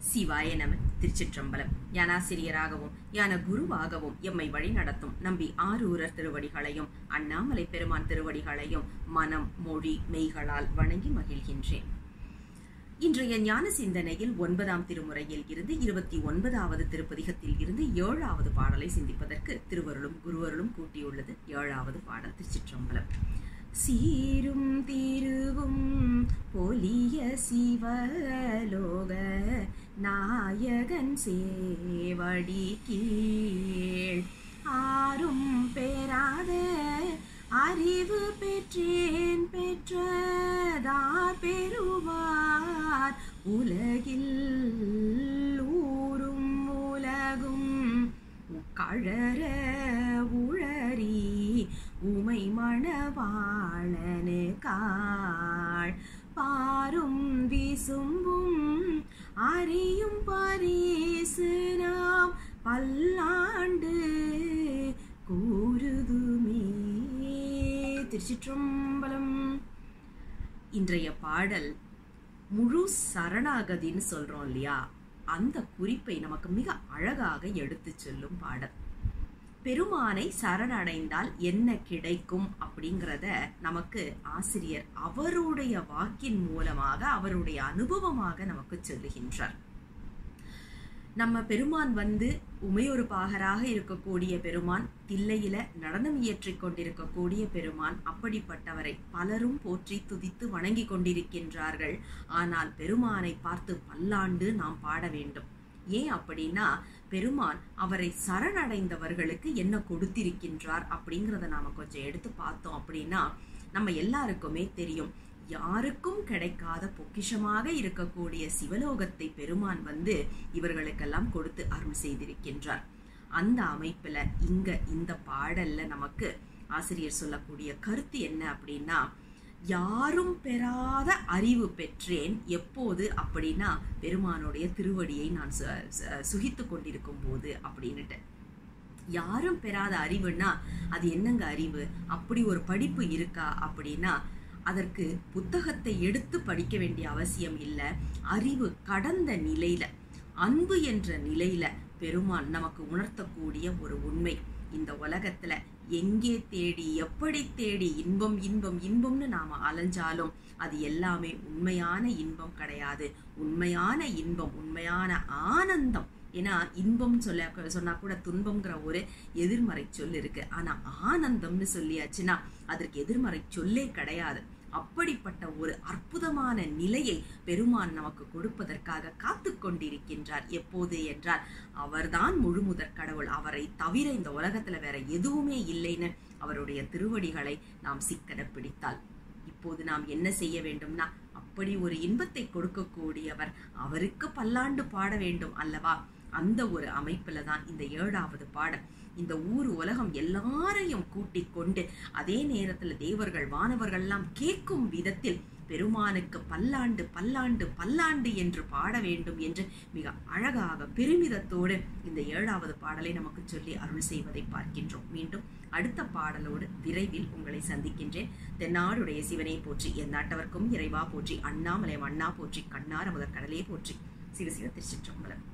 சிவாய நம திருச்சிற்றம்பலம் ஞானாசிரியராகவும் ஞான குருவாகவும் எம்மை வழிநடத்தும் நம்பி ஆரூரர் திருவடிகளையும் அண்ணாமலை பெருமான் திருவடிகளையும் மனம் மொழி மெய்களால் வணங்கி மகிழ்கின்றேன் இன்றைய ஞான சிந்தனையில் ஒன்பதாம் திருமுறையில் இருந்து இருபத்தி ஒன்பதாவது திருப்பதிகத்தில் இருந்து ஏழாவது பாடலை சிந்திப்பதற்கு திருவருளும் குருவருளும் கூட்டியுள்ளது ஏழாவது பாடல் திருச்சிற்றம்பலம் சீரும் திருவும் பொலிய சிவலோக நாயகன் சேவடி கீழ் ஆரும் பெறாத அறிவு பெற்றேன் பெற்றதார் பெறுவார் உலகில் ஊரும் உலகும் கழற உழறி உமை மணவாளனு காள் பாரும் விசும்பும் அறியும் பரிசு நாம் பல்லாண்டு கூறுதுமே திருச்சிற்றம்பலம் இன்றைய பாடல் முழு சரணாகதின்னு சொல்றோம் இல்லையா அந்த குறிப்பை நமக்கு மிக அழகாக எடுத்து செல்லும் பாடல் பெருமானை சரணடைந்தால் என்ன கிடைக்கும் அப்படிங்கிறத நமக்கு ஆசிரியர் அவருடைய வாக்கின் மூலமாக அவருடைய அனுபவமாக நமக்கு சொல்லுகின்றார் நம்ம பெருமான் வந்து உமையொரு பாகராக இருக்கக்கூடிய பெருமான் தில்லையில நடனம் இயற்றிக் கொண்டிருக்கக்கூடிய பெருமான் அப்படிப்பட்டவரை பலரும் போற்றி துதித்து வணங்கி கொண்டிருக்கின்றார்கள் ஆனால் பெருமானை பார்த்து பல்லாண்டு நாம் பாட வேண்டும் ஏன் அப்படின்னா பெருமான் அவரை சரணடைந்தவர்களுக்கு என்ன கொடுத்திருக்கின்றார் அப்படிங்கிறத நாம கொஞ்சம் எடுத்து பார்த்தோம் அப்படின்னா நம்ம எல்லாருக்குமே தெரியும் யாருக்கும் கிடைக்காத பொக்கிஷமாக இருக்கக்கூடிய சிவலோகத்தை பெருமான் வந்து இவர்களுக்கெல்லாம் கொடுத்து அருள் செய்திருக்கின்றார் அந்த அமைப்புல இங்க இந்த பாடல்ல நமக்கு ஆசிரியர் சொல்லக்கூடிய கருத்து என்ன அப்படின்னா யாரும் பெறாத அறிவு பெற்றேன் எப்போது அப்படின்னா பெருமானுடைய திருவடியை நான் சுகித்து கொண்டிருக்கும் போது அப்படின்னுட்டு யாரும் பெறாத அறிவுன்னா அது என்னங்க அறிவு அப்படி ஒரு படிப்பு இருக்கா அப்படின்னா அதற்கு புத்தகத்தை எடுத்து படிக்க வேண்டிய அவசியம் இல்லை அறிவு கடந்த நிலையில அன்பு என்ற நிலையில பெருமான் நமக்கு உணர்த்தக்கூடிய ஒரு உண்மை இந்த உலகத்துல எங்கே தேடி எப்படி தேடி இன்பம் இன்பம் இன்பம்னு நாம அலைஞ்சாலும் அது எல்லாமே உண்மையான இன்பம் கிடையாது உண்மையான இன்பம் உண்மையான ஆனந்தம் ஏன்னா இன்பம் சொல்ல சொன்னா கூட துன்பம்ங்கிற ஒரு எதிர்மறை சொல் இருக்கு ஆனா ஆனந்தம்னு சொல்லியாச்சுன்னா அதற்கு எதிர்மறை சொல்லே கிடையாது அப்படிப்பட்ட ஒரு அற்புதமான நிலையை பெருமான் நமக்கு கொடுப்பதற்காக காத்து கொண்டிருக்கின்றார் எப்போது என்றால் அவர்தான் முழுமுதற் கடவுள் அவரை தவிர இந்த உலகத்துல வேற எதுவுமே இல்லைன்னு அவருடைய திருவடிகளை நாம் சிக்கன பிடித்தால் இப்போது நாம் என்ன செய்ய வேண்டும்னா அப்படி ஒரு இன்பத்தை கொடுக்கக்கூடியவர் அவருக்கு பல்லாண்டு பாட வேண்டும் அல்லவா அந்த ஒரு அமைப்புல தான் இந்த ஏழாவது பாடல் இந்த ஊர் உலகம் எல்லாரையும் கூட்டிக் கொண்டு அதே நேரத்துல தேவர்கள் வானவர்கள்லாம் கேட்கும் விதத்தில் பெருமானுக்கு பல்லாண்டு பல்லாண்டு பல்லாண்டு என்று பாட வேண்டும் என்று மிக அழகாக பெருமிதத்தோடு இந்த ஏழாவது பாடலை நமக்கு சொல்லி அருள் செய்வதை பார்க்கின்றோம் மீண்டும் அடுத்த பாடலோடு விரைவில் உங்களை சந்திக்கின்றேன் தென்னாடுடைய சிவனை போற்றி எந்நாட்டவர்க்கும் இறைவா போற்றி அண்ணாமலை அண்ணா போற்றி கண்ணார முதற் கடலே போற்றி சிவசிவ திருச்சிற்றம்பலம்